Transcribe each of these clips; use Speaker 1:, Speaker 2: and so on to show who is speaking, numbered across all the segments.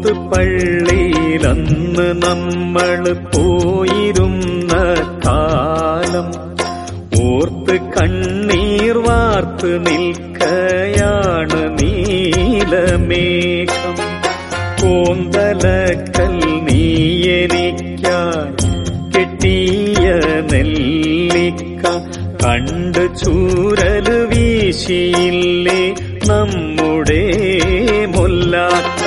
Speaker 1: ഓത്തുപള്ളിയിലന്ന് നമ്മൾ പോയിരുന്ന കാലം ഓർത്ത് കണ്ണീർ വാർത്ത് നിൽക്കയാണ് നീലമേഘം കോന്തലക്കൽ നീയനിക്കായി കെട്ടിയ നെല്ലിക്ക കണ്ട് ചൂരല് വീശിയില്ലേ നമ്മുടെ മുല്ലാക്ക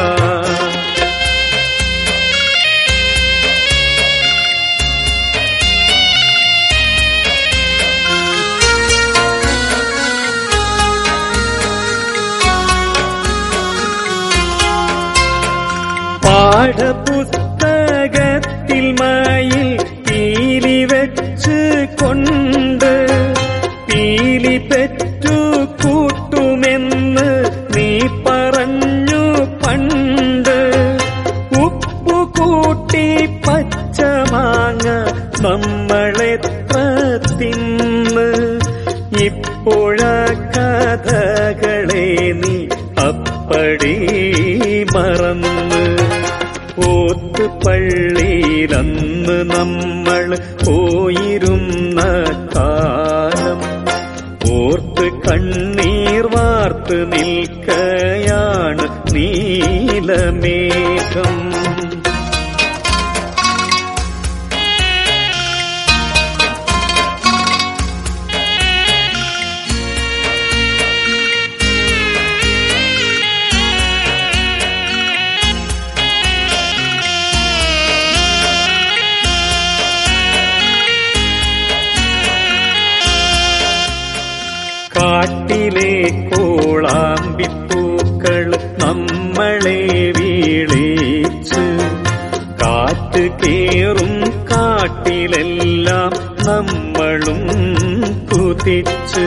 Speaker 1: പാഠപുസ്തകത്തിൽ മയിൽ പീലി വെച്ച് കൊണ്ട് പീലി പെറ്റു കൂട്ടുമെന്ന് നീ പറഞ്ഞു പണ്ട് ഉപ്പു കൂട്ടി പച്ചമാങ്ങ നമ്മളെത്ര തിന്ന് ഇപ്പോഴ കഥകളെ നീ അപ്പടി മറന്ന് ഓത്ത് പള്ളിയിലന്ന് നമ്മൾ പോയിരുന്ന കാലം ഓർത്ത് കണ്ണീർ വാർത്ത് നിൽക്കയാണ് നീലമേഘം കാട്ടിലെ കോളാമ്പിപ്പൂക്കൾ നമ്മളെ വീളിച്ച് കാറ്റ് കേറും കാട്ടിലെല്ലാം നമ്മളും കുതിച്ച്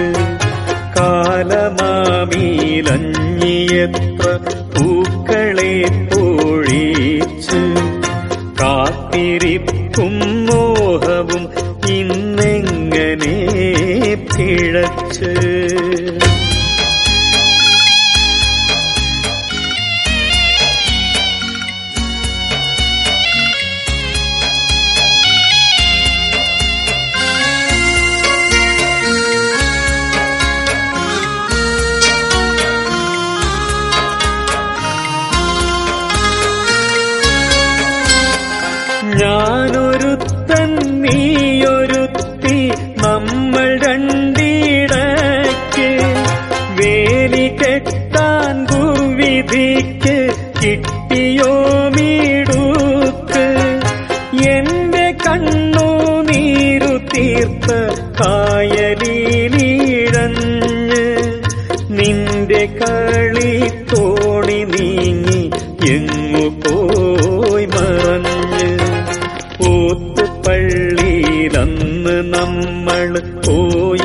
Speaker 1: കാലമാമീലഞ്ഞിയത്ര പൂക്കളെ പൊഴിച്ച് കാത്തിരിപ്പും മോഹവും ഇന്നെങ്ങനെ പിഴച്ച് ഞാനൊരുത്തൻ നീയൊരുത്തി നമ്മൾ രണ്ടിടയ്ക്ക് വേലി കെട്ടാൻ ദുർവിധിക്ക് കിട്ടിയോ മീടുക്ക് എന്റെ കണ്ണു നീരു തീർത്ത കായലിലീഴഞ്ഞ് നിന്റെ കളി തോണി നീങ്ങി എങ്ങു പോയി മറഞ്ഞ് ഓത്തുപള്ളിയിലന്ന് നമ്മൾ പോയി